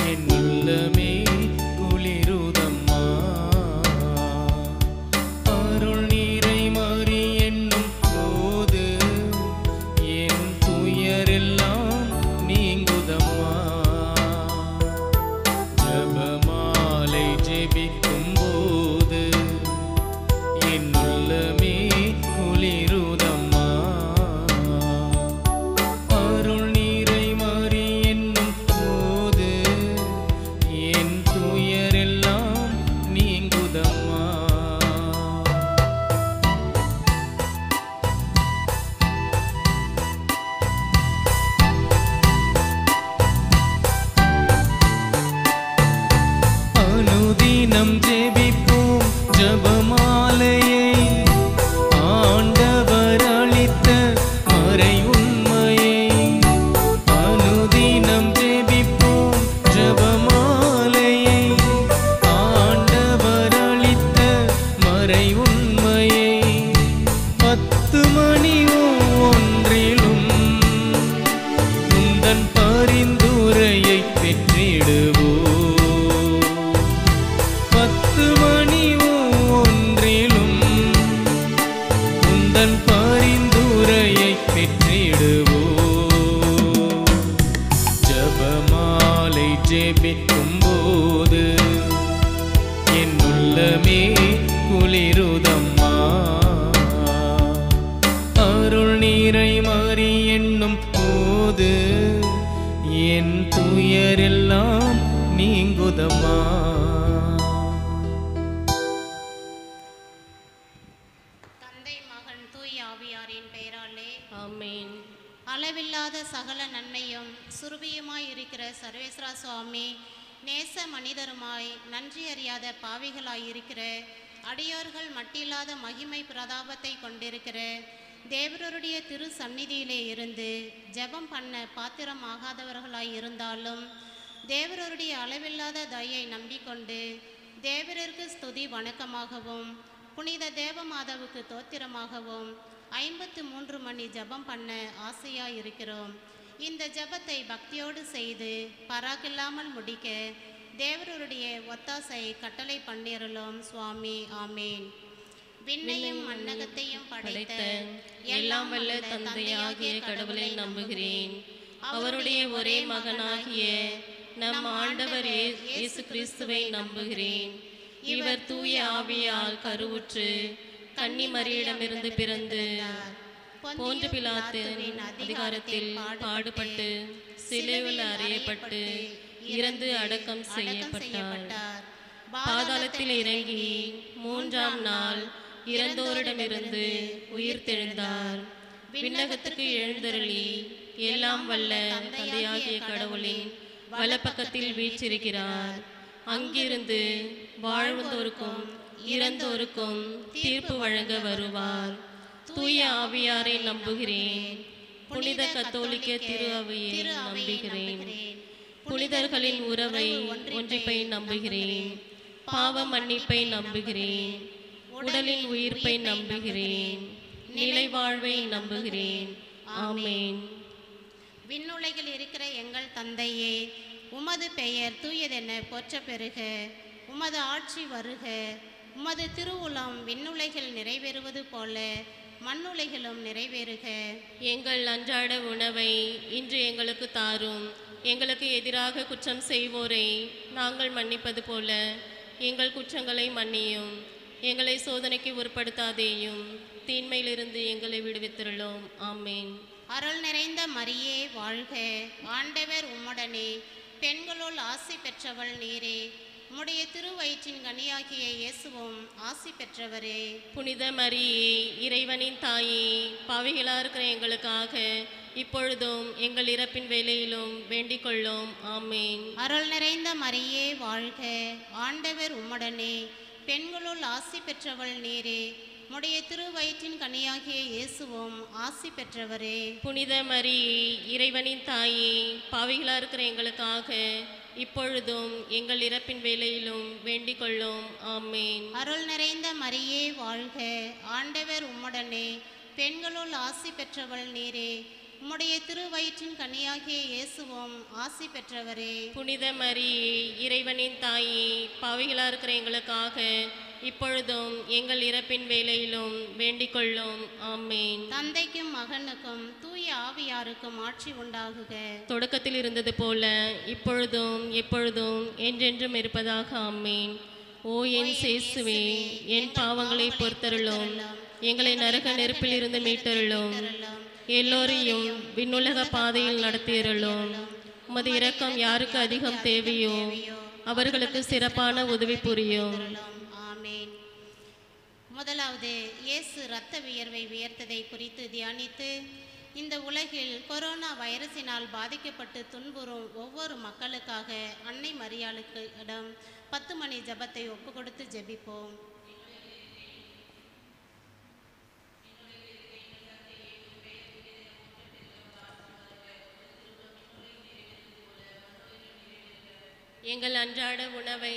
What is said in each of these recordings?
என் உள்ளமே குளிருதம்மா அருள் நீரை மாறி என்னும் போது என் துயரெல்லாம் நீங்குதம்மா ஜபமாலை ஜெபிக்கும் போது என் உள்ளமே குளிருதம்மா அருள் நீரை மாறி என்னும் போது என் துயரெல்லாம் நீங்குதம்மா அனுதினம் ஜெபிப்போம் ஜபமாலையை ஆண்டவர் அளித்த மறை உண்மையை அனுதினம் ஜெபிப்போம் ஜபமாலையை ஆண்டவர் அளித்த மறை உண்மையை பத்து மணி ஒன்றிலும் உந்தன் பரிந்துரையை பெற்றிடுவோ பத்து மணி ஒன்றிலும் உந்தன் பரிந்துரையை பெற்றிடுவோ ஜபமாலை ஜெபிக்கும் போது என் உள்ளமே குளிருதம்மா அருள் நீரை மாறி எண்ணும் போது என் துயரெல்லாம் நீங்குதம்மா தந்தை மகன் தூய் ஆவியாரின் பெயராலே ஆமென் அளவில்லாத சகல நன்மையும் சுருபியுமாய் இருக்கிற சர்வேஸ்வரா சுவாமி நேச மனிதருமாய் நன்றி அறியாத பாவிகளாய் இருக்கிற அடியோர்கள் மட்டில்லாத மகிமை பிரதாபத்தை கொண்டிருக்கிற தேவருடைய திரு சந்நிதியிலே இருந்து ஜெபம் பண்ண பாத்திரம் ஆகாதவர்களாய் இருந்தாலும் தேவருடைய அளவில்லாத தயை நம்பிக்கொண்டு தேவரருக்கு ஸ்துதி வணக்கமாகவும் புனித தேவமாதாவுக்கு தோத்திரமாகவும் ஐம்பத்து மூன்று மணி ஜெபம் பண்ண ஆசையாய் இருக்கிறோம் இந்த ஜெபத்தை பக்தியோடு செய்து பராக்கில்லாமல் முடிக்க தேவருடைய ஒத்தாசை கட்டளை பண்ணிருளோம் சுவாமி ஆமேன் விண்ணையும் மண்ணகத்தையும் படைத்த எல்லாம் வல்ல தந்தையாகிய கடவுளை நம்புகிறேன் அவருடைய ஒரே மகனாகிய நம் ஆண்டவர் இயே- இயேசு கிறிஸ்துவை நம்புகிறேன் இவர் தூய ஆவியால் கருவுற்று கன்னி மரியிடமிருந்து பிறந்து போன்று பிலாத்தின் அதிகாரத்தில் பாடுபட்டு சிலுவையில் அறையப்பட்டு இறந்து அடக்கம் செய்யப்பட்டார் பாதாளத்தில் இறங்கி மூன்றாம் நாள் இறந்தோரிடமிருந்து உயிர் தெழுந்தார் விண்ணகத்துக்கு எழுந்தருளி எல்லாம் வல்ல தந்தையாகிய கடவுளின் வலப்பக்கத்தில் வீற்றிருக்கிறார் அங்கிருந்து வாழ்வதோருக்கும் இறந்தோருக்கும் தீர்ப்பு வழங்க வருவார் தூய ஆவியாரை நம்புகிறேன் புனித கத்தோலிக்க திரு அவையை நம்புகிறேன் புனிதர்களின் உறவை ஒன்றிப்பை நம்புகிறேன் பாவ மன்னிப்பை நம்புகிறேன் உடலின் உயிர்ப்பை நம்புகிறேன் நிலை வாழ்வை நம்புகிறேன் ஆமென் விண்ணுலகில் இருக்கிற எங்கள் தந்தையே உமது பெயர் தூயதென போற்ற பெறுக உமது ஆட்சி வருக உமது திருவுளம் விண்ணுலகில் நிறைவேறுவது போல மண்ணுலகிலும் நிறைவேறுக எங்கள் அன்றாட உணவை இன்று எங்களுக்கு தாரும் எங்களுக்கு எதிராக குற்றம் செய்வோரை நாங்கள் மன்னிப்பது போல எங்கள் குற்றங்களை மன்னியும் எங்களை சோதனைக்கு உட்படுத்தாதேயும் தீன்மையிலிருந்து எங்களை விடுவித்திருளோம் ஆமென் அருள் நிறைந்த மரியே வாழ்க ஆண்டவர் உம்முடனே பெண்களுள் ஆசி பெற்றவள் நீரே உம்முடைய திருவயிற்றின் கனியாகிய இயேசுவும் ஆசி பெற்றவரே புனித மரியே இறைவனின் தாயே பாவிகளா இருக்கிற எங்களுக்காக இப்பொழுதும் எங்கள் இறப்பின் வேலையிலும் வேண்டிக் கொள்ளோம் ஆமென் அருள் நிறைந்த மரியே வாழ்க ஆண்டவர் உம்முடனே பெண்களுள் ஆசி பெற்றவள் நீரே உம்முடைய திருவயிற்றின் கனியாகிய இயேசுவும் ஆசி பெற்றவரே புனித மரியே இறைவனின் தாயே பாவிகளா இருக்கிற எங்களுக்காக இப்பொழுதும் எங்கள் இறப்பின் வேலையிலும் வேண்டிக் கொள்ளோம் ஆமென் அருள் நிறைந்த மரியே வாழ்க ஆண்டவர் உம்முடனே பெண்களுள் ஆசி பெற்றவள் நீரே உம்முடைய திருவயிற்றின் கனியாகிய இயேசுவும் ஆசி பெற்றவரே புனித மரியே இறைவனின் தாயே பாவிகளா இருக்கிற எங்களுக்காக இப்பொழுதும் எங்கள் இறப்பின் வேலையிலும் வேண்டிக் கொள்ளும் ஆமேன் தந்தைக்கும் மகனுக்கும் தூய ஆவியாருக்கும் ஆட்சி உண்டாகுக தொடக்கத்தில் இருந்தது போல இப்பொழுதும் எப்பொழுதும் என்றென்றும் இருப்பதாக ஆமேன் ஓ என் சேசுவே என் பாவங்களை பொறுத்தருளும் எங்களை நரக நெருப்பில் இருந்து மீட்டருளும் எல்லோரையும் விண்ணுலக பாதையில் நடத்தியருளும் உமது இரக்கம் யாருக்கு அதிகம் தேவையோ அவர்களுக்கு சிறப்பான உதவி புரியும் ஆமென் முதலாவது இயேசு இரத்த வியர்வை வியர்த்ததை குறித்து தியானித்து இந்த உலகில் கொரோனா வைரஸினால் பாதிக்கப்பட்டு துன்புறும் ஒவ்வொரு மக்களுக்காக அன்னை மரியாளுக்கு இடம் பத்து மணி ஜெபத்தை ஒப்பு கொடுத்து ஜெபிப்போம் எங்கள் அன்றாட உணவை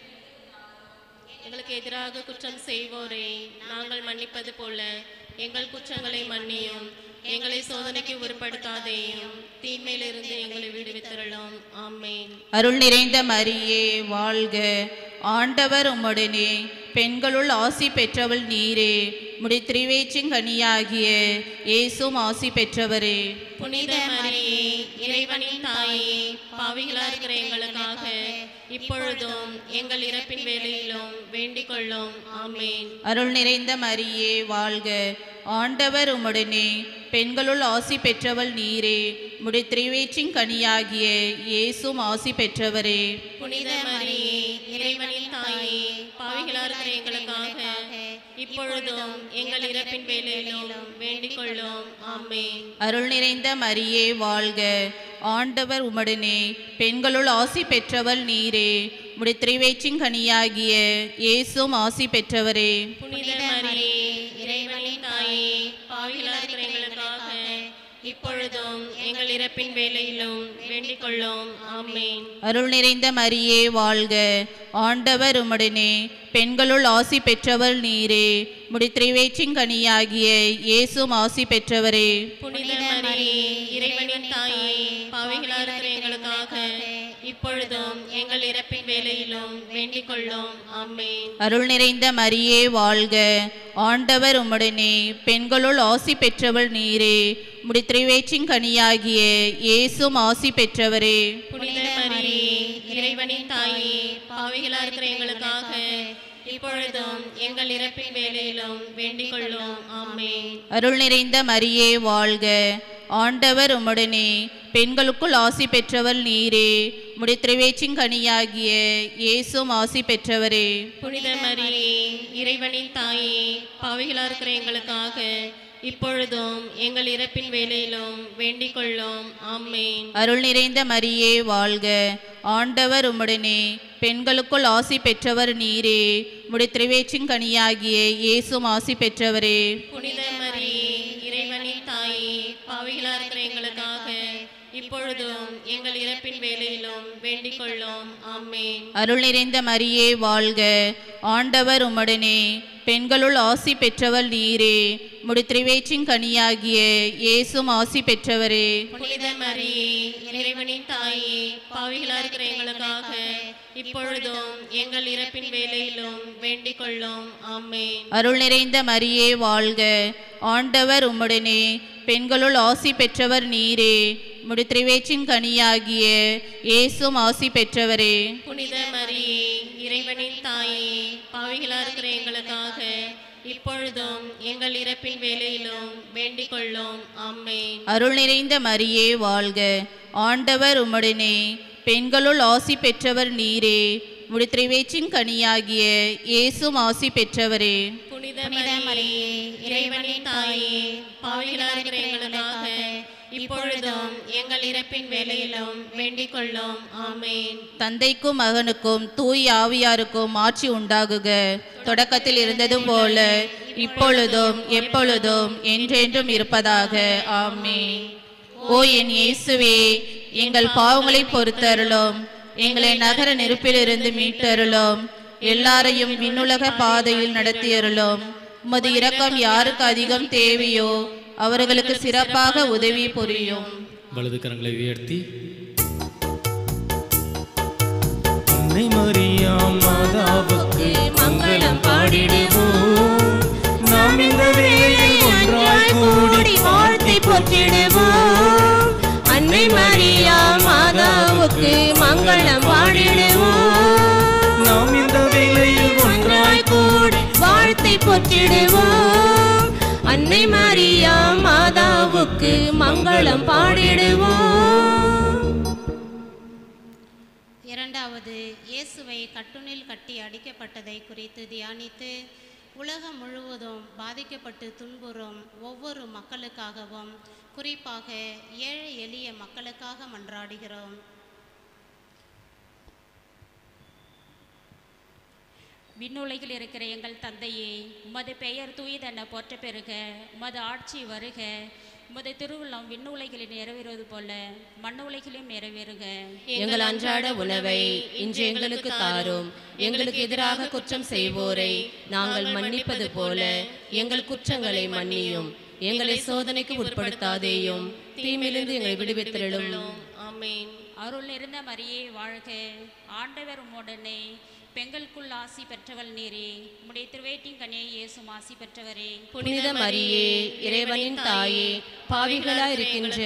எங்களுக்கு எதிராக குற்றம் செய்வோரை நாங்கள் மன்னிப்பது போல எங்கள் குற்றங்களை மன்னியும் எங்களை சோதனைக்கு உட்படுத்தாதேயும் தீமையிலிருந்து எங்களை விடுவித்தரலாம் ஆமென் அருள் நிறைந்த மரியே வாழ்க ஆண்டவர் உம்முடனே பெண்களுள் ஆசி பெற்றவள் நீரே முடி திரிவேச்சிங்கனியாகிய இயேசும் ஆசி பெற்றவரே புனித மரியே இறைவனின் தாயே பாவிகளா இருக்கிற எங்களுக்காக இப்பொழுதும் எங்கள் இறப்பின் வேலையிலும் வேண்டிக் கொள்ளும் ஆமென் அருள் நிறைந்த மரியே வாழ்க ஆண்டவர் உம்முடனே பெண்களுள் ஆசி பெற்றவள் நீரே முடி திரிவேச்சிங்கனியாகிய இயேசும் ஆசி பெற்றவரே புனித மரியே இறைவனின் தாயே பாவிகளா இருக்கிற எங்களுக்காக இப்பொழுதும் எங்கள் இறப்பின் வேலையிலும் வேண்டிக் கொள்ளும் ஆமென் அருள் நிறைந்த மரியே வாழ்க ஆண்டவர் உம்முடனே பெண்களுள் ஆசி பெற்றவள் நீரே முடி திரிவேச்சிங்கனியாகிய இயேசும் ஆசி பெற்றவரே புனித மரியே இறைவனின் தாயே பாவிகளா இருக்கிற எங்களுக்காக இப்பொழுதும் எங்கள் இறப்பின் வேலையிலும் வேண்டிக் கொள்ளும் ஆமென் அருள் நிறைந்த மரியே வாழ்க ஆண்டவர் உம்முடனே பெண்களுள் ஆசி பெற்றவள் நீரே முடி திரிவேச்சிங்கனியாகிய இயேசும் ஆசி பெற்றவரே புனித மரியே இறைவனின் தாயே பாவிகளா இருக்கிற எங்களுக்காக இப்பொழுதும் எங்கள் இறப்பின் வேலையிலும் வேண்டிக் கொள்ளும் ஆமென் அருள் நிறைந்த மரியே வாழ்க ஆண்டவர் உம்முடனே பெண்களுள் ஆசி பெற்றவள் நீரே முடி திரிவேச்சிங்கனியாகிய இயேசும் ஆசி பெற்றவரே புனித மரியே இறைவனின் தாயே பாவிகளா இருக்கிற எங்களுக்காக இப்பொழுதும் எங்கள் இறப்பின் வேலையிலும் வேண்டிக் கொள்ளும் ஆமென் அருள் நிறைந்த மரியே வாழ்க ஆண்டவர் உம்முடனே பெண்களுக்குள் ஆசி பெற்றவள் நீரே முடி திரிவேச்சிங்கனியாகிய இயேசும் ஆசி பெற்றவரே புனித மரியே இறைவனின் தாயே பாவிகளா இருக்கிற எங்களுக்காக இப்பொழுதும் எங்கள் இறப்பின் வேலையிலும் வேண்டிக் கொள்ளும் ஆமென் அருள் நிறைந்த மரியே வாழ்க ஆண்டவர் உம்முடனே பெண்களுக்குள் ஆசி பெற்றவர் நீரே முடி திரிவேச்சிங்கனியாகிய இயேசும் ஆசி பெற்றவரே புனித மரியே இறைவனின் தாயே பாவிகளா இருக்கிற எங்களுக்காக இப்பொழுதும் எங்கள் இறப்பின் வேலையிலும் வேண்டிக் கொள்ளும் ஆமென் அருள் நிறைந்த மரியே வாழ்க ஆண்டவர் உம்முடனே பெண்களுள் ஆசி பெற்றவள் நீரே முடி திரிவேச்சிங்கனியாகிய இயேசும் ஆசி பெற்றவரே புனித மரியே இறைவனின் தாயே பாவிகளா இருக்கிற எங்களுக்காக இப்பொழுதும் எங்கள் இறப்பின் வேலையிலும் வேண்டிக் கொள்ளும் ஆமென் அருள் நிறைந்த மரியே வாழ்க ஆண்டவர் உம்முடனே பெண்களுள் ஆசி பெற்றவர் நீரே முடி திரிவேச்சிங்கனியாகிய இயேசும் ஆசி பெற்றவரே புனித மரியே இறைவனின் தாயே பாவிகளா இருக்கிற எங்களுக்காக இப்பொழுதும் எங்கள் இறப்பின் வேலையிலும் வேண்டிக் கொள்ளும் ஆமென் அருள் நிறைந்த மரியே வாழ்க ஆண்டவர் உம்முடனே பெண்களுள் ஆசி பெற்றவர் நீரே முடி திரிவேச்சிங்கனியாகிய இயேசும் ஆசி பெற்றவரே புனித மரியே இறைவனின் தாயே பாவிகளா இருக்கிற எங்களுக்காக இப்பொழுதும் எங்கள் இறப்பின் வேலையிலும் வேண்டிக் கொள்ளும் ஆமென் தந்தைக்கும் மகனுக்கும் தூய் ஆவியாருக்கும் ஆட்சி உண்டாகுக தொடக்கத்தில் இருந்தது போல இப்பொழுதும் எப்பொழுதும் என்றென்றும் இருப்பதாக ஆமென் ஓ என் இயேசுவே எங்கள் பாவங்களை பொறுத்தருளும் எங்களை நகர நெருப்பிலிருந்து மீட்டருளும் எல்லாரையும் விண்ணுலக பாதையில் நடத்தியருளும் உமது இரக்கம் யாருக்கு அதிகம் தேவையோ அவர்களுக்கு சிறப்பாக உதவி புரியும் வலது கரங்களை உயர்த்தி அன்னை மரியா மாதாவுக்கு மங்களம் பாடிடுவோம் நாம் இந்த வேளையில் ஒன்றாய் கூடி வாழ்த்தை போற்றிடுவோம் அன்னை மரியா மாதாவுக்கு மங்களம் பாடிடுவோம் நாம் இந்த வேளையில் ஒன்றாய் கூடி வாழ்த்தை போற்றிடுவோம் அன்னை மரியா மாதாவுக்கு மங்களம் பாடிடுவோம் இரண்டாவது இயேசுவை கட்டுனில் கட்டி அடிக்கப்பட்டதை குறித்து தியானித்து உலகம் முழுவதும் பாதிக்கப்பட்டு துன்புறும் ஒவ்வொரு மக்களுக்காகவும் குறிப்பாக ஏழை எளிய மக்களுக்காக மன்றாடுகிறோம் விண்ணுலகில் இருக்கிற எங்கள் தந்தையே உமது பெயர் தூயதென போற்ற பெறுக உமது ஆட்சி வருக உமது திருவுள்ளம் விண்ணுலகில் நிறைவேறுவது போல மண்ணுலகிலும் நிறைவேறுக எங்கள் அன்றாட உணவை இன்று எங்களுக்கு தாரும் எங்களுக்கு எதிராக குற்றம் செய்வோரை நாங்கள் மன்னிப்பது போல எங்கள் குற்றங்களை மன்னியும் எங்களை சோதனைக்கு உட்படுத்தாதேயும் தீமையிலிருந்து எங்களை விடுவித்திரளும் ஆமென் அருள் நிறைந்த மரியே வாழ்க ஆண்டவர் உம்முடனே பெண்களுக்குள் ஆசி பெற்றவள் நீரே உம்முடைய திருவேட்டின் கனியை இயேசும் ஆசி பெற்றவரே புனித மரியே இறைவனின் தாயே பாவிகளாய் இருக்கின்ற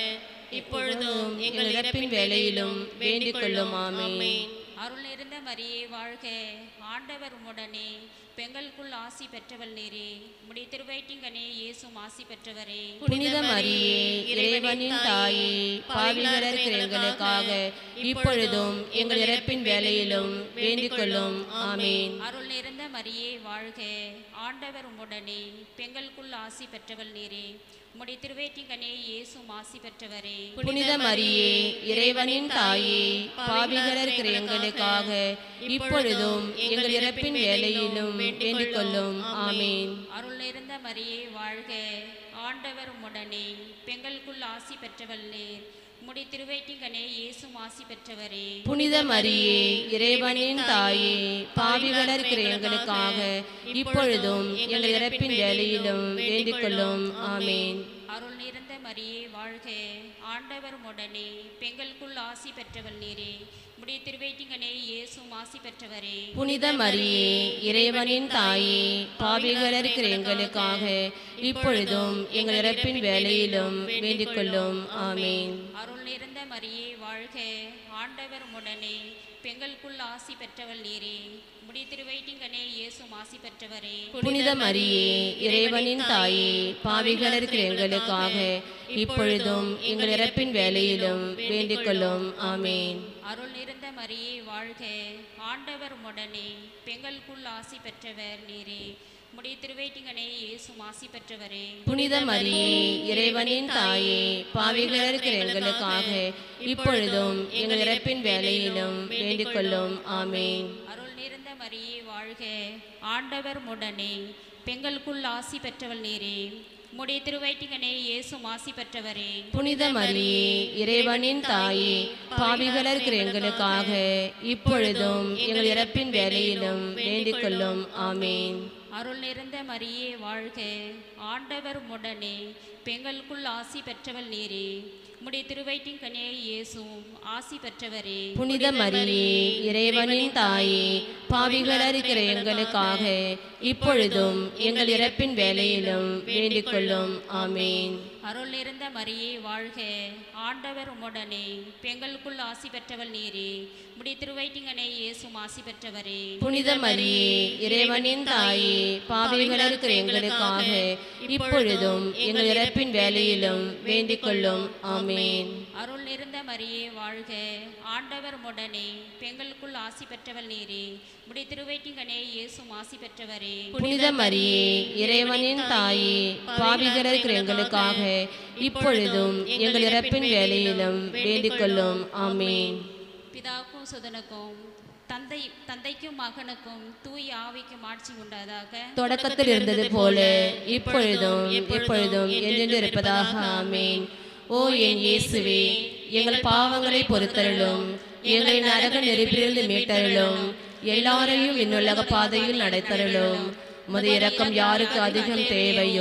இப்பொழுதும் எங்கள் இறப்பின் வேளையிலும் வேண்டிக் கொள்ளும் ஆமென் அருள் நிறைந்த மரியே வாழ்க ஆண்டவர் உம்முடனே பெண்களுக்குள் ஆசி பெற்றவள் நீரே உம்முடைய திருவயிற்றின் கனியை இயேசும் ஆசி பெற்றவரே புனித மரியே இறைவனின் தாயே பாவிகளாய் இருக்கிற எங்களுக்காக இப்பொழுதும் எங்கள் இறப்பின் வேளையிலும் வேண்டிக் கொள்ளும் ஆமென் அருள் நிறைந்த மரியே வாழ்க ஆண்டவர் உம்முடனே பெண்களுக்குள் ஆசி பெற்றவள் நீரே உம்முடைய திருவேற்றின் கனியை இயேசும் ஆசி பெற்றவரே புனித மரியே இறைவனின் தாயே பாவிகளாய் இருக்கிற எங்களுக்காக இப்பொழுதும் எங்கள் இறப்பின் வேளையிலும் வேண்டிக் கொள்ளும் ஆமென் அருள் நிறைந்த மரியே வாழ்க ஆண்டவர் உம்முடனே பெண்களுக்குள் ஆசி பெற்றவள் நீர் உம்முடைய திருவேற்றின் கனியை இயேசும் ஆசி பெற்றவரே புனித மரியே இறைவனின் தாயே பாவிகளாய் இருக்கிற எங்களுக்காக இப்பொழுதும் எங்கள் இறப்பின் வேளையிலும் வேண்டிக் கொள்ளும் ஆமென் அருள் நிறைந்த மரியே வாழ்க ஆண்டவர் உம்முடனே பெண்களுக்குள் ஆசி பெற்றவள் நீரே உம்முடைய திருவேற்றின் கனியை இயேசும் ஆசி பெற்றவரே புனித மரியே இறைவனின் தாயே பாவிகளாய் இருக்கிற எங்களுக்காக இப்பொழுதும் எங்கள் இறப்பின் வேளையிலும் வேண்டிக் கொள்ளும் ஆமென் அருள் நிறைந்த மரியே வாழ்க ஆண்டவர் உம்முடனே பெண்களுக்குள் ஆசி பெற்றவள் நீரே உம்முடைய திருவயிற்றின் கனியை இயேசும் ஆசி பெற்றவரே புனித மரியே இறைவனின் தாயே பாவிகளாய் இருக்கிற எங்களுக்காக இப்பொழுதும் எங்கள் இறப்பின் வேளையிலும் வேண்டிக் கொள்ளும் ஆமென் அருள் நிறைந்த மரியே வாழ்க ஆண்டவர் உம்முடனே பெண்களுக்குள் ஆசி பெற்றவர் நீரே உம்முடைய திருவயிற்றிங்கனே இயேசும் ஆசி பெற்றவரே புனித மரியே இறைவனின் தாயே பாவிகளாய் இருக்கிற எங்களுக்காக இப்பொழுதும் எங்கள் இறப்பின் வேளையிலும் வேண்டிக் கொள்ளும் ஆமென் அருள் நிறைந்த மரியே வாழ்க ஆண்டவர் உம்முடனே பெண்களுக்குள் ஆசி பெற்றவள் நீரே உம்முடைய திருவயிற்றிங்கனே இயேசும் ஆசி பெற்றவரே புனித மரியே இறைவனின் தாயே பாவிகளாய் இருக்கிற எங்களுக்காக இப்பொழுதும் எங்கள் இறப்பின் வேளையிலும் வேண்டிக் கொள்ளும் ஆமென் அருள் நிறைந்த மரியே வாழ்க ஆண்டவர் உம்முடனே பெண்களுக்குள் ஆசி பெற்றவள் நீரே உம்முடைய திருவயிற்றின் கனியை இயேசும் ஆசி பெற்றவரே புனித மரியே இறைவனின் தாயே பாவிகளாய் இருக்கிற எங்களுக்காக இப்பொழுதும் எங்கள் இறப்பின் வேளையிலும் வேண்டிக் கொள்ளும் ஆமென் அருள் நிறைந்த மரியே வாழ்க ஆண்டவர் உம்முடனே பெண்களுக்குள் ஆசி பெற்றவள் நீரே உம்முடைய திருவயிற்றிங்கனை இயேசும் ஆசி பெற்றவரே புனித மரியே இறைவனின் தாயே பாவிகளாய் இருக்கிற எங்களுக்காக இப்பொழுதும் எங்கள் இறப்பின் வேளையிலும் வேண்டிக் கொள்ளும் ஆமென் அருள் நிறைந்த மரியே வாழ்க ஆண்டவர் உம்முடனே பெண்களுக்குள் ஆசி பெற்றவள் நீரே உம்முடைய திருவயிற்றிங்கனை இயேசும் ஆசி பெற்றவரே புனித மரியே இறைவனின் தாயே பாவிகளாய் இருக்கிற எங்களுக்காக இப்பொழுதும் எங்கள் இறப்பின் வேளையிலும் வேண்டிக் கொள்ளும் ஆமென் பிதாவுக்கும் சுதனுக்கும் தந்தை தந்தைக்கும் மகனுக்கும் தூய் ஆவிக்கும் ஆட்சி உண்டாதாக தொடக்கத்தில் இருந்தது போல இப்பொழுதும் எப்பொழுதும் என்றென்று இருப்பதாக ஆமென் ஓ என் இயேசுவே எங்கள் பாவங்களை பொறுத்தருளும் எங்களை நரக நெருப்பிலிருந்து மீட்டருளும் எல்லாரையும் விண்ணுலக பாதையில் நடத்தருளும் உமது இரக்கம் யாருக்கு அதிகம் தேவையோ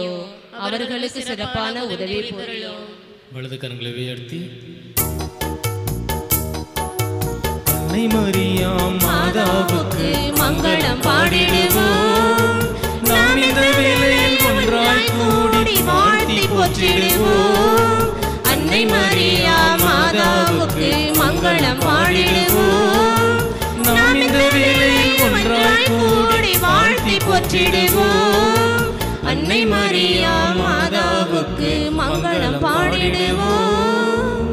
அவர்களுக்கு சிறப்பான உதவி புரியும் வலது கரங்களை உயர்த்தி அன்னை மரியாம் மாதாவுக்கு மங்களம் பாடிடுவோம் நாம் இந்த வேளையில் ஒன்றாய் கூடி வாழ்த்தி போற்றிடுவோம் அன்னை மரியா மாதாவுக்கு மங்களம் பாடிடுவோம் நாம் இந்த வேளையில் ஒன்றாய் கூடி வாழ்த்தி போற்றிடுவோம் அன்னை மரியா மாதாவுக்கு மங்களம் பாடிடுவோம்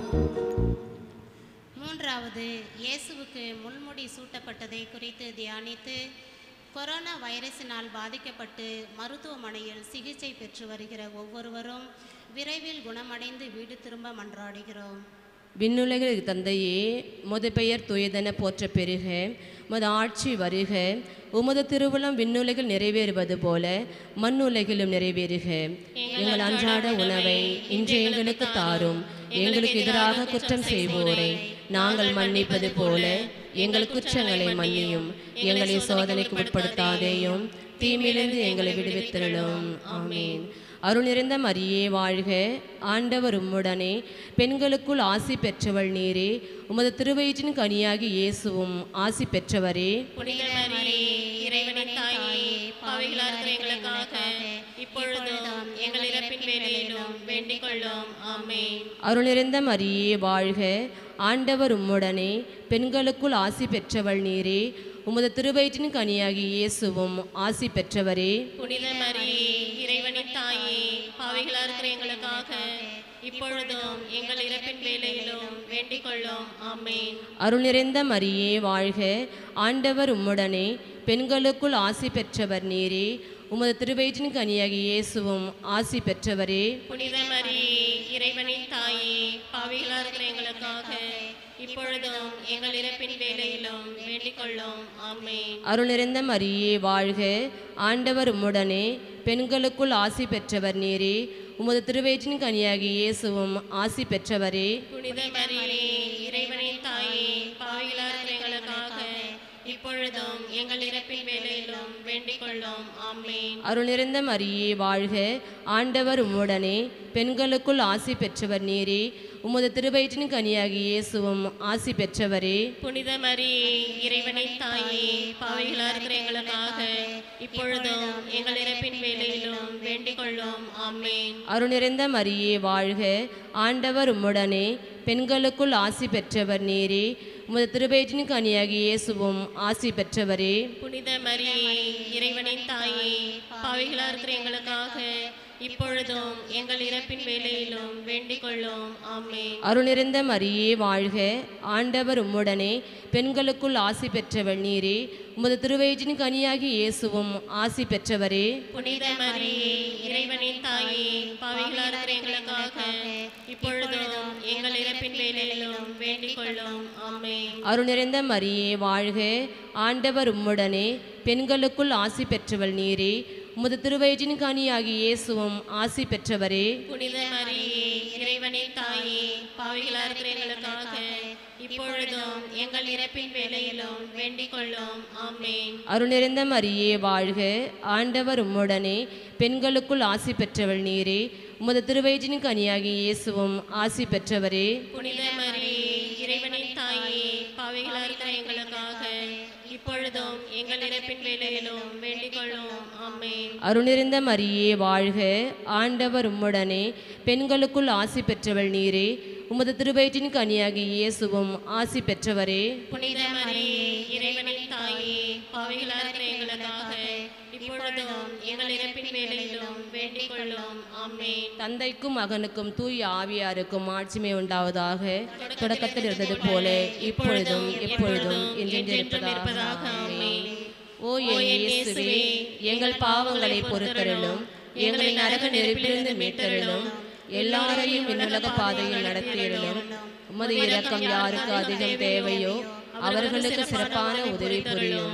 மூன்றாவது இயேசுவுக்கு முள்முடி சூட்டப்பட்டதை குறித்து தியானித்து கொரோனா வைரஸினால் பாதிக்கப்பட்டு மருத்துவமனையில் சிகிச்சை பெற்று வருகிற ஒவ்வொருவரும் விரைவில் குணமடைந்து வீடு திரும்ப மன்றாடுகிறோம் விண்ணுலகில் தந்தையே உமது பெயர் துயதென போற்ற பெருக உமது ஆட்சி வருக உமது திருவுளம் விண்ணுலகில் நிறைவேறுவது போல மண்ணுலகிலும் நிறைவேறுக எங்கள் அன்றாட உணவை இன்று எங்களுக்கு தாரும் எங்களுக்கு எதிராக குற்றம் செய்வோரை நாங்கள் மன்னிப்பது போல எங்கள் குற்றங்களை மன்னியும் எங்களை சோதனைக்கு உட்படுத்தாதேயும் தீமையிலிருந்து எங்களை விடுவித்திரளும் ஆமீன் அருள் நிறைந்த மரியே வாழ்க ஆண்டவர் உம்முடனே பெண்களுக்குள் ஆசி பெற்றவள் நீரே உமது திருவயிற்றின் கனியாகி இயேசுவும் ஆசி பெற்றவரே புனித மரியே இறைவனின் தாயே பாவிகளாக இருக்கிற எங்களுக்காக இப்பொழுதும் எங்கள் இறப்பின் வேலையிலும் வேண்டிக் கொள்ளும் ஆமென் அருள் நிறைந்த மரியே வாழ்க ஆண்டவர் உம்முடனே பெண்களுக்குள் ஆசி பெற்றவள் நீரே உமது திருவயிற்றின் கனியாகி இயேசுவும் ஆசி பெற்றவரே புனித மரியே இறைவனின் தாயே பாவிகளாக இருக்கிற எங்களுக்காக இப்பொழுதும் எங்கள் இறப்பின் வேலையிலும் வேண்டிக் கொள்ளும் ஆமென் அருள் நிறைந்த மரியே வாழ்க ஆண்டவர் உம்முடனே பெண்களுக்குள் ஆசி பெற்றவர் நீரே உமது திருவயிற்றின் கனியாகி இயேசுவும் ஆசி பெற்றவரே புனித மரியே இறைவனின் தாயே பாவிகளாக இருக்கிற எங்களுக்காக இப்பொழுதும் எங்கள் இறப்பின் வேலையிலும் வேண்டிக் கொள்ளும் ஆமென் அருள் நிறைந்த மரியே வாழ்க ஆண்டவர் உம்முடனே பெண்களுக்குள் ஆசி பெற்றவர் நீரே உமது திருவயிற்றின் கனியாகி இயேசுவும் ஆசி பெற்றவரே புனித மரியே இறைவனின் தாயே பாவிகளாக இருக்கிற எங்களுக்காக இப்பொழுதும் எங்கள் இறப்பின் வேலையிலும் வேண்டிக் கொள்ளும் ஆமென் அருள் நிறைந்த மரியே வாழ்க ஆண்டவர் உம்முடனே பெண்களுக்குள் ஆசி பெற்றவர் நீரே உமது திருவயிற்றின் கனியாகி இயேசுவும் ஆசி பெற்றவரே புனித மரியே இறைவனின் தாயே பாவிகளாக இருக்கிற எங்களுக்காக இப்பொழுதும் எங்கள் இறப்பின் வேலையிலும் வேண்டிக் கொள்ளும் ஆமென் அருள் நிறைந்த மரியே வாழ்க ஆண்டவர் உம்முடனே பெண்களுக்குள் ஆசி பெற்றவர் நீரே உமது திருவயிற்றின் கனியாகி இயேசுவும் ஆசி பெற்றவரே புனித மரியே இறைவனின் தாயே பாவிகளாக இருக்கிற எங்களுக்காக இப்பொழுதும் எங்கள் இறப்பின் வேலையிலும் வேண்டிக் கொள்ளும் ஆமென் அருள் நிறைந்த மரியே வாழ்க ஆண்டவர் உம்முடனே பெண்களுக்குள் ஆசி பெற்றவர் நீரே உமது திருவயிற்றின் கனியாகி இயேசுவும் ஆசி பெற்றவரே புனித மரியே இறைவனின் தாயே பாவிகளாக இருக்கிற எங்களுக்காக இப்பொழுதும் எங்கள் இறப்பின் வேலையிலும் வேண்டிக் கொள்ளும் ஆமென் அருள் நிறைந்த மரியே வாழ்க ஆண்டவர் உம்முடனே பெண்களுக்குள் ஆசி பெற்றவள் நீரே உமது திருவயிற்றின் கனியாகி இயேசுவும் ஆசி பெற்றவரே புனித மரியே இறைவனின் தாயே பாவிகளாக இருக்கிற எங்களுக்காக இப்பொழுதும் எங்கள் இறப்பின் வேலையிலும் வேண்டிக் கொள்ளும் ஆமென் அருள் நிறைந்த மரியே வாழ்க ஆண்டவர் உம்முடனே பெண்களுக்குள் ஆசி பெற்றவள் நீரே உமது திருவயிற்றின் கனியாகி இயேசுவும் ஆசி பெற்றவரே புனித மரியே இறைவனின் தாயே பாவிகளாக இருக்கிற எங்களுக்காக இப்பொழுதும் எங்கள் இறப்பின் வேலையிலும் வேண்டிக் கொள்ளும் ஆமென் அருள் நிறைந்த மரியே வாழ்க ஆண்டவர் உம்முடனே பெண்களுக்குள் ஆசி பெற்றவள் நீரே உமது திருவயிற்றின் கனியாகி இயேசுவும் ஆசி பெற்றவரே புனித மரியே இறைவனின் தாயே பாவிகளாக இருக்கிற எங்களுக்காக இப்பொழுதும் எங்கள் இறப்பின் வேலையிலும் வேண்டிக் கொள்ளும் ஆமென் தந்தைக்கும் மகனுக்கும் தூய ஆவியாருக்கும் ஆட்சிமை உண்டாவதாக தொடக்கத்தில் இருந்தது போல இப்பொழுதும் எப்பொழுதும் என்றென்றும் இருப்பதாக ஆமென். ஓ என் இயேசுவே எங்கள் பாவங்களை பொறுத்தருளும் எங்களை நரக நெருப்பிலிருந்து மீட்டருளும் எல்லாரையும் விண்ணுலக பாதையில் நடத்தியருளும் உமது இரக்கம் யாருக்கு அதிகம் தேவையோ அவர்களுக்கு சிறப்பான உதவி புரியும்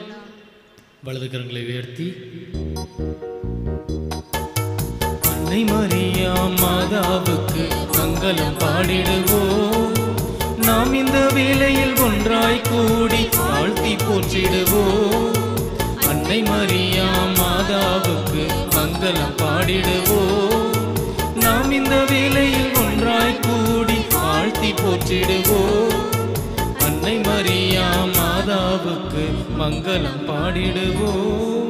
வலது கரங்களை உயர்த்தி அன்னை மரியா மாதாவுக்கு மங்களம் பாடிடுவோம் நாம் இந்த வேளையில் ஒன்றாய் கூடி வாழ்த்தி போற்றிடுவோம் அன்னை மரியா மாதாவுக்கு மங்களம் பாடிடுவோம் இந்த வேளையில் ஒன்றாய் கூடி வாழ்த்தி போற்றிடுவோம் அன்னை மரியா மாதாவுக்கு மங்களம் பாடிடுவோம்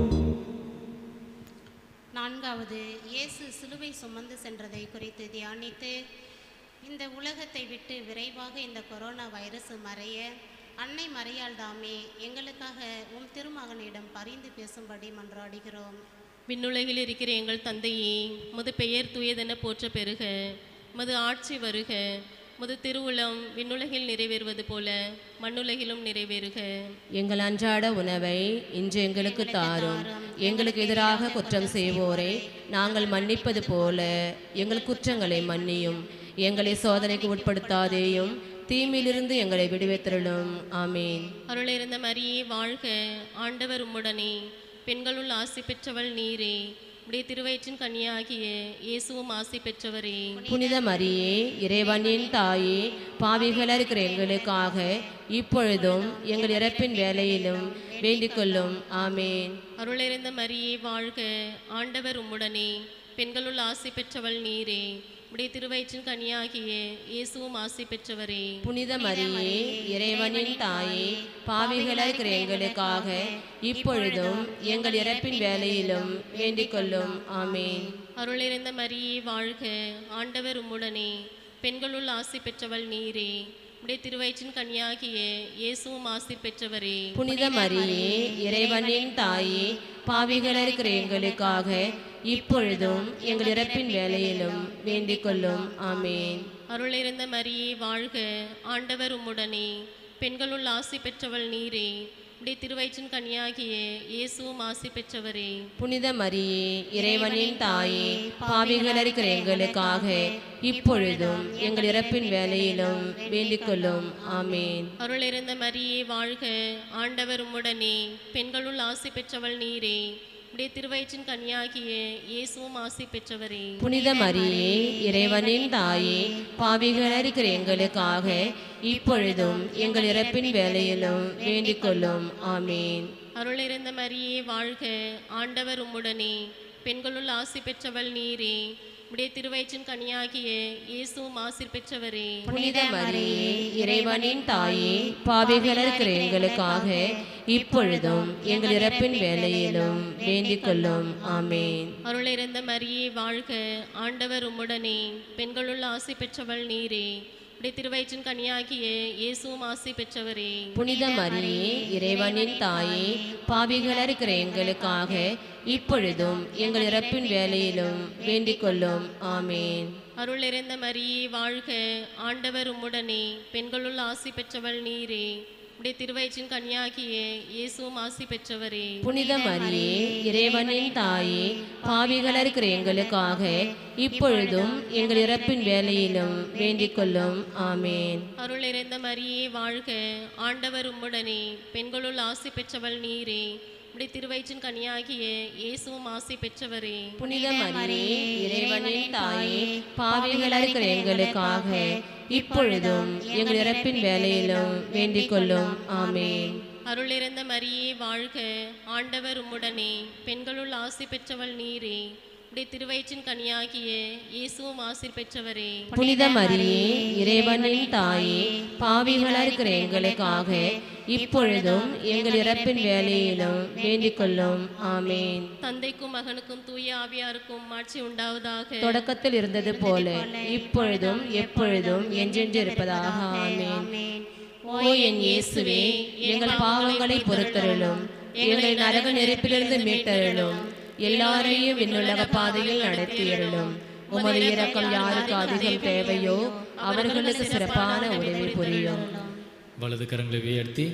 நான்காவது இயேசு சிலுவை சுமந்து சென்றதை குறித்து தியானித்து இந்த உலகத்தை விட்டு விரைவாக இந்த கொரோனா வைரஸ் மறைய அன்னை மரியாள் தாமே எங்களுக்காக உம் திருமகனிடம் பரிந்து பேசும்படி மன்றாடுகிறோம் விண்ணுலகில் இருக்கிற எங்கள் தந்தையே முது பெயர் தூயதென போற்ற பெறுக மது ஆட்சி வருக முது திருவுளம் விண்ணுலகில் நிறைவேறுவது போல மண்ணுலகிலும் நிறைவேறுக எங்கள் அன்றாட உணவை இன்று எங்களுக்கு தாரும் எங்களுக்கு எதிராக குற்றம் செய்வோரை நாங்கள் மன்னிப்பது போல எங்கள் குற்றங்களை மன்னியும் எங்களை சோதனைக்கு உட்படுத்தாதேயும் தீமையிலிருந்து எங்களை விடுவித்திரளும் ஆமீன் அருளிருந்த மரியே வாழ்க ஆண்டவர் உம்முடனே பெண்களுள் ஆசி பெற்றவள் நீரே உடைய திருவயிற்றின் கன்னியாகிய இயேசுவும் ஆசி பெற்றவரே புனித மரியே இறைவனின் தாயே பாவிகள இருக்கிற எங்களுக்காக இப்பொழுதும் எங்கள் இறப்பின் வேலையிலும் வேண்டிக் கொள்ளும் ஆமேன் அருளிருந்த மரியே வாழ்க ஆண்டவர் உம்முடனே பெண்களுள் ஆசி பெற்றவள் நீரே உடைய திருவயிற்றின் கனியாகிய இயேசுவும் ஆசி பெற்றவரே புனித மரியே இறைவனின் தாயே பாவிகள இருக்கிற எங்களுக்காக இப்பொழுதும் எங்கள் இறப்பின் வேலையிலும் வேண்டிக் கொள்ளும் ஆமேன் அருளிருந்த மரியே வாழ்க ஆண்டவர் உம்முடனே பெண்களுள் ஆசி பெற்றவள் நீரே உடைய திருவயிற்றின் கனியாகிய இயேசுவும் ஆசி பெற்றவரே புனித மரியே இறைவனின் தாயே பாவிகள இருக்கிற எங்களுக்காக இப்பொழுதும் எங்கள் இறப்பின் வேலையிலும் வேண்டிக் கொள்ளும் ஆமேன் அருளிருந்த மரியே வாழ்க ஆண்டவர் உம்முடனே பெண்களுள் ஆசி பெற்றவள் நீரே உடைய திருவயிற்றின் கனியாகிய இயேசுவும் ஆசி பெற்றவரே புனித மரியே இறைவனின் தாயே பாவிகள் இருக்கிற எங்களுக்காக இப்பொழுதும் எங்கள் இறப்பின் வேலையிலும் வேண்டிக் கொள்ளும் ஆமேன் அருளிருந்த மரியே வாழ்க ஆண்டவர் உம்முடனே பெண்களுள் ஆசி பெற்றவள் நீரே உடைய திருவயிற்றின் கனியாகிய இயேசுவும் ஆசி பெற்றவரே புனித மரியே இறைவனின் தாயே பாவிகள் இருக்கிற எங்களுக்காக இப்பொழுதும் எங்கள் இறப்பின் வேலையிலும் வேண்டிக் கொள்ளும் ஆமேன் அருளிருந்த மரியே வாழ்க ஆண்டவர் உம்முடனே பெண்களுள் ஆசி பெற்றவள் நீரே உடைய திருவயிற்றின் கனியாகிய இயேசுவும் ஆசி பெற்றவரே புனித மரியே இறைவனின் தாயே பாவிகள் இருக்கிற எங்களுக்காக இப்பொழுதும் எங்கள் இறப்பின் வேலையிலும் வேண்டிக் கொள்ளும் ஆமேன் அருளிருந்த மரியே வாழ்க ஆண்டவர் உம்முடனே பெண்களுள் ஆசி பெற்றவள் நீரே உடைய திருவயிற்றின் கனியாகிய இயேசுவும் ஆசி பெற்றவரே புனித மரியே இறைவனின் தாயே பாவிகள் இருக்கிற எங்களுக்காக இப்பொழுதும் எங்கள் இறப்பின் வேலையிலும் வேண்டிக் கொள்ளும் ஆமேன் அருளிருந்த மரியே வாழ்க ஆண்டவர் உம்முடனே பெண்களுள் ஆசி பெற்றவள் நீரே உடைய திருவயிற்றின் கனியாகிய இயேசுவும் ஆசி பெற்றவரே புனித மரியே இறைவனின் தாயே பாவிகள் இருக்கிற எங்களுக்காக இப்பொழுதும் எங்கள் இறப்பின் வேலையிலும் வேண்டிக் கொள்ளும் ஆமேன் அருளிருந்த மரியே வாழ்க ஆண்டவர் உம்முடனே பெண்களுள் ஆசி பெற்றவள் நீரே உடைய திருவயிற்றின் கனியாகிய இயேசுவும் ஆசி பெற்றவரே புனித மரியே இறைவனின் தாயே பாவிகள் இருக்கிற எங்களுக்காக இப்பொழுதும் எங்கள் இறப்பின் வேலையிலும் வேண்டிக் கொள்ளும் ஆமேன் அருளிருந்த மரியே வாழ்க ஆண்டவர் உம்முடனே பெண்களுள் ஆசி பெற்றவள் நீரே உடைய திருவயிற்றின் கனியாகிய இயேசுவும் ஆசி பெற்றவரே புனித மரியே இறைவனின் தாயே பாவிகள் இருக்கிற எங்களுக்காக இப்பொழுதும் எங்கள் இறப்பின் வேலையிலும் வேண்டிக் கொள்ளும் ஆமேன் தந்தைக்கும் மகனுக்கும் தூய ஆவியாருக்கும் ஆட்சி உண்டாவதாக தொடக்கத்தில் இருந்தது போல இப்பொழுதும் எப்பொழுதும் என்றென்று இருப்பதாக ஆமேன் ஓ என் இயேசுவே எங்கள் பாவங்களை பொறுத்தருளும் எங்களை நரக நெருப்பிலிருந்து மீட்டருளும் எல்லாரையும் விண்ணுலக பாதையில் நடத்தியருளும் உமது இரக்கம் யாருக்கு அதிகம் தேவையோ அவர்களுக்கு சிறப்பான உதவி புரியும் வலது கரங்களை உயர்த்தி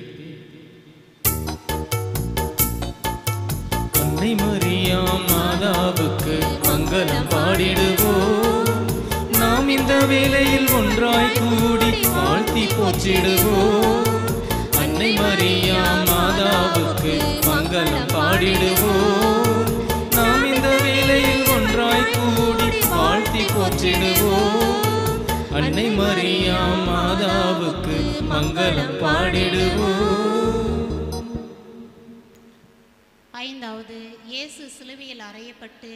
அன்னை மரியா மாதாவுக்கு மங்களம் பாடிடுவோம் நாம் இந்த வேளையில் ஒன்றாய் கூடி வாழ்த்தி போற்றிடுவோம் அன்னை மரியா மாதாவுக்கு மங்களம் பாடிடுவோம் நாம் இந்த வேளையில் ஒன்றாய் கூடி வாழ்த்தி போற்றிடுவோம் அன்னை மரியா மாதாவுக்கு மங்களம் பாடிடுவோம் ஐந்தாவது இயேசு சிலுவையில் அறையப்பட்டு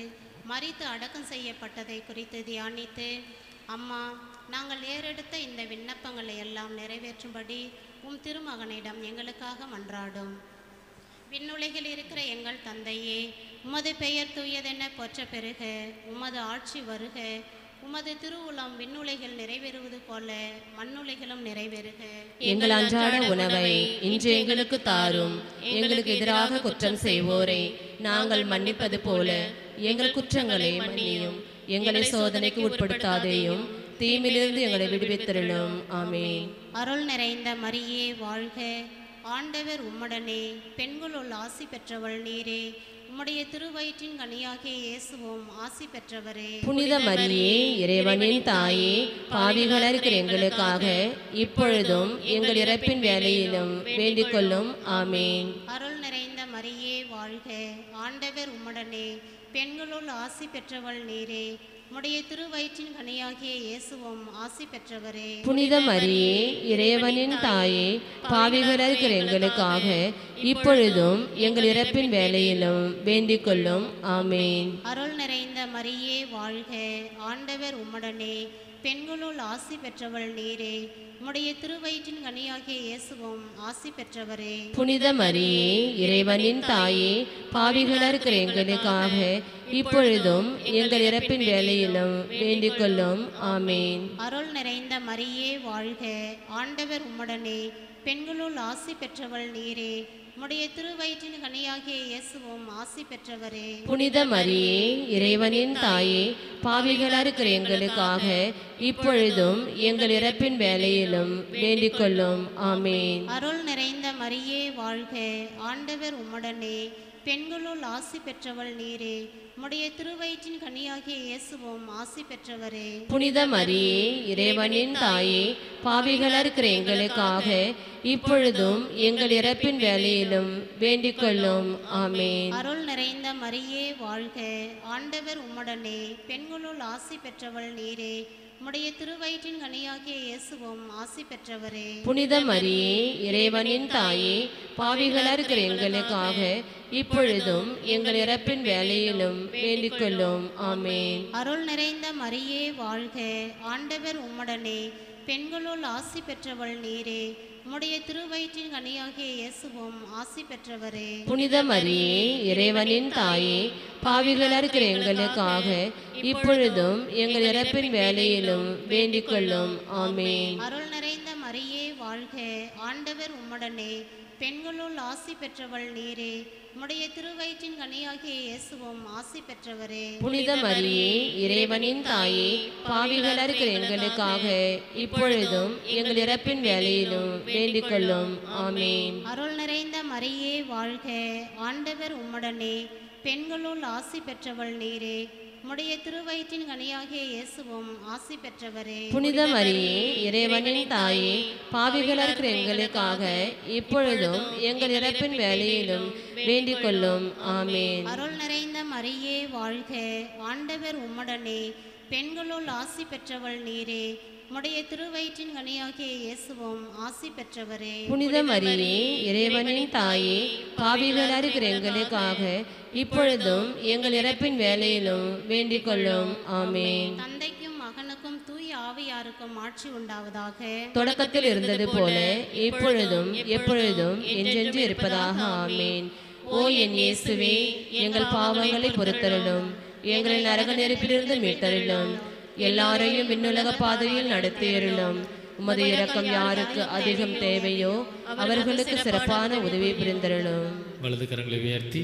மரித்து அடக்கம் செய்யப்பட்டதை குறித்து தியானித்து அம்மா நாங்கள் ஏறெடுத்த இந்த விண்ணப்பங்களை எல்லாம் நிறைவேற்றும்படி உம் திருமகனிடம் எங்களுக்காக மன்றாடும் விண்ணுலகில் இருக்கிற எங்கள் தந்தையே உமது பெயர் தூயதென போற்ற பெருக உமது ஆட்சி வருக உமது திருவுளம் விண்ணுலகில் நிறைவேறுவது போல மண்ணுலகிலும் நிறைவேறுக எங்கள் அன்றாட உணவை இன்று எங்களுக்கு தாரும் எங்களுக்கு எதிராக குற்றம் செய்வோரை நாங்கள் மன்னிப்பது போல எங்கள் குற்றங்களை மன்னியும் எங்களை சோதனைக்கு உட்படுத்தாதேயும் தீமிலிருந்து எங்களை விடுவித்திருளும் ஆமென் அருள் நிறைந்த மரியே வாழ்க ஆண்டவர் உம்முடனே பெண்களுள் ஆசி பெற்றவள் நீரே உம்முடைய திருவயிற்றின் கனியாகிய இயேசுவும் ஆசி பெற்றவரே புனித மரியே இறைவனின் தாயே பாவிகளா இருக்கிற எங்களுக்காக இப்பொழுதும் எங்கள் இறப்பின் வேலையிலும் வேண்டிக் கொள்ளும் ஆமேன் அருள் நிறைந்த மரியே வாழ்க ஆண்டவர் உம்முடனே பெண்களுள் ஆசி பெற்றவள் நீரே உம்முடைய திருவயிற்றின் கனியாகிய இயேசுவும் ஆசி பெற்றவரே புனித மரியே இறைவனின் தாயே பாவிகளா இருக்கிற எங்களுக்காக இப்பொழுதும் எங்கள் இறப்பின் வேலையிலும் வேண்டிக் கொள்ளும் ஆமேன் அருள் நிறைந்த மரியே வாழ்க ஆண்டவர் உம்முடனே பெண்களுள் ஆசி பெற்றவள் நீரே உம்முடைய திருவயிற்றின் கனியாகிய இயேசுவும் ஆசி பெற்றவரே புனித மரியே இறைவனின் தாயே பாவிகளா இருக்கிற எங்களுக்காக இப்பொழுதும் எங்கள் இறப்பின் வேலையிலும் வேண்டிக் கொள்ளும் ஆமேன் அருள் நிறைந்த மரியே வாழ்க ஆண்டவர் உம்முடனே பெண்களுள் ஆசி பெற்றவள் நீரே உம்முடைய திருவயிற்றின் கனியாகிய இயேசுவும் ஆசி பெற்றவரே புனித மரியே இறைவனின் தாயே பாவிகளா இருக்கிற எங்களுக்காக இப்பொழுதும் எங்கள் இறப்பின் வேலையிலும் வேண்டிக் கொள்ளும் ஆமேன் அருள் நிறைந்த மரியே வாழ்க ஆண்டவர் உம்முடனே பெண்களுள் ஆசி பெற்றவள் நீரே உம்முடைய திருவயிற்றின் கனியாகிய இயேசுவும் ஆசி பெற்றவரே புனித மரியே இறைவனின் தாயே பாவிகளா இருக்கிற எங்களுக்காக இப்பொழுதும் எங்கள் இறப்பின் வேலையிலும் வேண்டிக் கொள்ளும் ஆமேன் அருள் நிறைந்த மரியே வாழ்க ஆண்டவர் உம்முடனே பெண்களுள் ஆசி பெற்றவள் நீரே உம்முடைய திருவயிற்றின் கனியாகிய இயேசுவும் ஆசி பெற்றவரே புனித மரியே இறைவனின் தாயே பாவிகளா இருக்கிற எங்களுக்காக இப்பொழுதும் எங்கள் இறப்பின் வேலையிலும் வேண்டிக் கொள்ளும் ஆமேன் அருள் நிறைந்த மரியே வாழ்க ஆண்டவர் உம்முடனே பெண்களுள் ஆசி பெற்றவள் நீரே உம்முடைய திருவயிற்றின் கனியாகிய இயேசுவும் ஆசி பெற்றவரே புனித மரியே இறைவனின் தாயே பாவிகளா இருக்கிற எங்களுக்காக இப்பொழுதும் எங்கள் இறப்பின் வேலையிலும் வேண்டிக் கொள்ளும் ஆமேன் அருள் நிறைந்த மரியே வாழ்க ஆண்டவர் உம்முடனே பெண்களுள் ஆசி பெற்றவள் நீரே உம்முடைய திருவயிற்றின் கனியாகிய இயேசுவும் ஆசி பெற்றவரே புனித மரியே இறைவனின் தாயே பாவிகளா இருக்கிற எங்களுக்காக இப்பொழுதும் எங்கள் இறப்பின் வேலையிலும் வேண்டிக் கொள்ளும் ஆமேன் அருள் நிறைந்த மரியே வாழ்க ஆண்டவர் உம்முடனே பெண்களுள் ஆசி பெற்றவள் நீரே உம்முடைய திருவயிற்றின் கனியாகிய இயேசுவும் ஆசி பெற்றவரே புனித மரியே இறைவனின் தாயே பாவிகளா இருக்கிற எங்களுக்காக இப்பொழுதும் எங்கள் இறப்பின் வேலையிலும் வேண்டிக் கொள்ளும் ஆமேன் அருள் நிறைந்த மரியே வாழ்க ஆண்டவர் உம்முடனே பெண்களுள் ஆசி பெற்றவள் நீரே உம்முடைய திருவயிற்றின் கனியாகிய இயேசுவும் ஆசி பெற்றவரே புனித மரியே இறைவனின் தாயே பாவிகளா இருக்கிற எங்களுக்காக இப்பொழுதும் எங்கள் இறப்பின் வேலையிலும் வேண்டிக் கொள்ளும் ஆமேன் தந்தைக்கும் மகனுக்கும் தூய ஆவியாருக்கும் ஆட்சி உண்டாவதாக தொடக்கத்தில் இருந்தது போல இப்பொழுதும் எப்பொழுதும் என்றென்று இருப்பதாக ஆமேன் ஓ என் இயேசுவே எங்கள் பாவங்களை பொறுத்தருளும் எங்களை நரக நெருப்பிலிருந்து மீட்டருளும் எல்லாரையும் விண்ணுலக பாதையில் நடத்தியருளும் உமது இரக்கம் யாருக்கு அதிகம் தேவையோ அவர்களுக்கு சிறப்பான உதவி புரிந்தருளும் வலது கரங்களை உயர்த்தி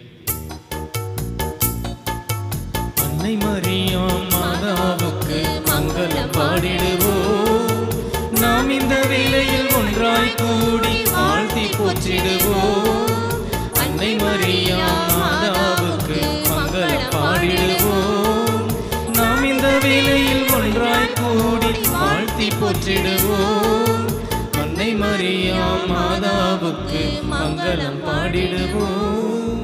அன்னை மரியாம் மாதாவுக்கு மங்களம் பாடிடுவோம் நாம் இந்த வேளையில் ஒன்றாய் கூடி வாழ்த்தி போற்றிடுவோம் அன்னை மரியாம் மாதாவுக்கு மங்களம் பாடிடுவோம் நாம் இந்த வேளையில் ஒன்றாய் கூடி வாழ்த்தி போற்றிடுவோம் அன்னை மரியாம் மாதாவுக்கு மங்களம் பாடிடுவோம்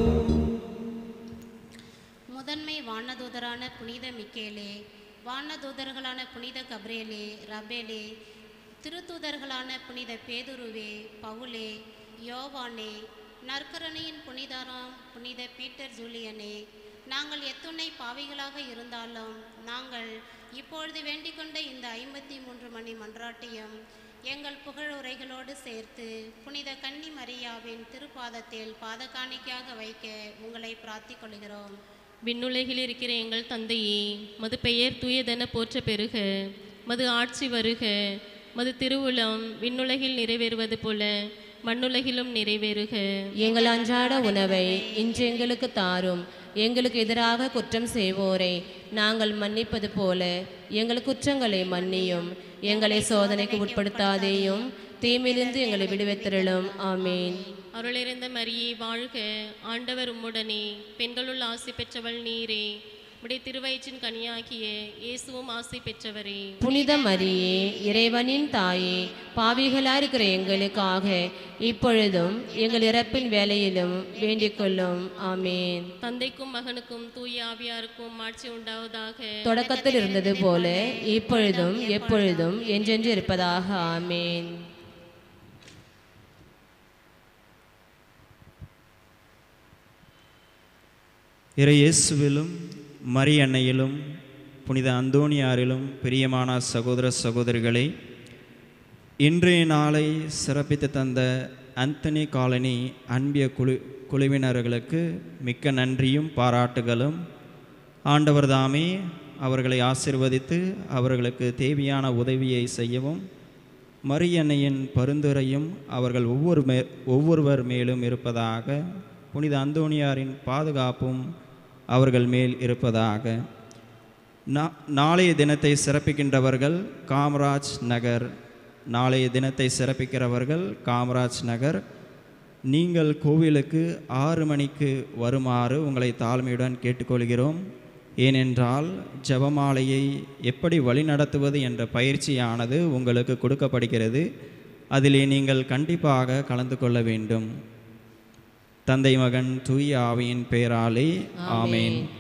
முதன்மை வானதூதரான புனித மிக்கேலே வானதூதர்களான புனித கப்ரேலே ரபேலே திருத்தூதர்களான புனித பேதுருவே பவுலே யோவானே நற்கரணையின் புனிதராம் புனித பீட்டர் ஜூலியனே நாங்கள் எத்துணை பாவிகளாக இருந்தாலும் நாங்கள் இப்பொழுது வேண்டிக் கொண்ட இந்த ஐம்பத்தி மூன்று மணி மன்றாட்டையும் எங்கள் புகழுரைகளோடு சேர்த்து புனித கன்னி மரியாவின் திருப்பாதத்தில் பாதகாணிக்கையாக வைக்க உங்களை பிரார்த்திக் கொள்கிறோம் விண்ணுலகில் இருக்கிற எங்கள் தந்தையே மது பெயர் தூயதென போற்ற பெறுக மது ஆட்சி வருக மது திருவுளம் விண்ணுலகில் நிறைவேறுவது போல மண்ணுலகிலும் நிறைவேறுக எங்கள் அன்றாட உணவை இன்று எங்களுக்கு தாரும் எங்களுக்கு எதிராக குற்றம் செய்வோரை நாங்கள் மன்னிப்பது போல எங்கள் குற்றங்களை மன்னியும் எங்களை சோதனைக்கு உட்படுத்தாதேயும் தீமையிலிருந்து எங்களை விடுவித்திரளும் ஆமீன் அருளிருந்த மரியே வாழ்க ஆண்டவர் உம்முடனே பெண்களுள் ஆசி பெற்றவள் நீரே உடைய திருவயிற்றின் கனியாகிய இயேசுவும் ஆசி பெற்றவரே புனித மரியே இறைவனின் தாயே பாவிகளா இருக்கிற எங்களுக்காக இப்பொழுதும் எங்கள் இறப்பின் வேலையிலும் வேண்டிக் கொள்ளும் ஆமீன் தந்தைக்கும் மகனுக்கும் தூய ஆவியாருக்கும் ஆட்சி உண்டாவதாக தொடக்கத்தில் இருந்தது போல இப்பொழுதும் எப்பொழுதும் என்றென்று இருப்பதாக ஆமீன் இறையேசுவிலும் மரியன்னையிலும் புனித அந்தோணியாரிலும் பிரியமான சகோதர சகோதரிகளே இன்றைய நாளை சிறப்பித்து தந்த அந்தனி காலனி அன்பிய குழு குழுவினர்களுக்கு மிக்க நன்றியும் பாராட்டுகளும் ஆண்டவர் தாமே அவர்களை ஆசிர்வதித்து அவர்களுக்கு தேவையான உதவியை செய்யவும் மரியன்னையின் பரிந்துரையும் அவர்கள் ஒவ்வொரு மே ஒவ்வொருவர் மேலும் இருப்பதாக புனித அந்தோணியாரின் பாதுகாப்பும் அவர்கள் மேல் இருப்பதாக நா- நாளைய தினத்தை சிறப்பிக்கின்றவர்கள் காமராஜ் நகர் நாளைய தினத்தை சிறப்பிக்கிறவர்கள் காமராஜ் நகர் நீங்கள் கோவிலுக்கு ஆறு மணிக்கு வருமாறு உங்களை தாழ்மையுடன் கேட்டுக்கொள்கிறோம் ஏனென்றால் ஜெபமாலையை எப்படி வழிநடத்துவது என்ற பயிற்சியானது உங்களுக்கு கொடுக்கப்படுகிறது அதிலே நீங்கள் கண்டிப்பாக கலந்து கொள்ள வேண்டும் தந்தை மகன் தூய ஆவியின் பெயராலே ஆமேன்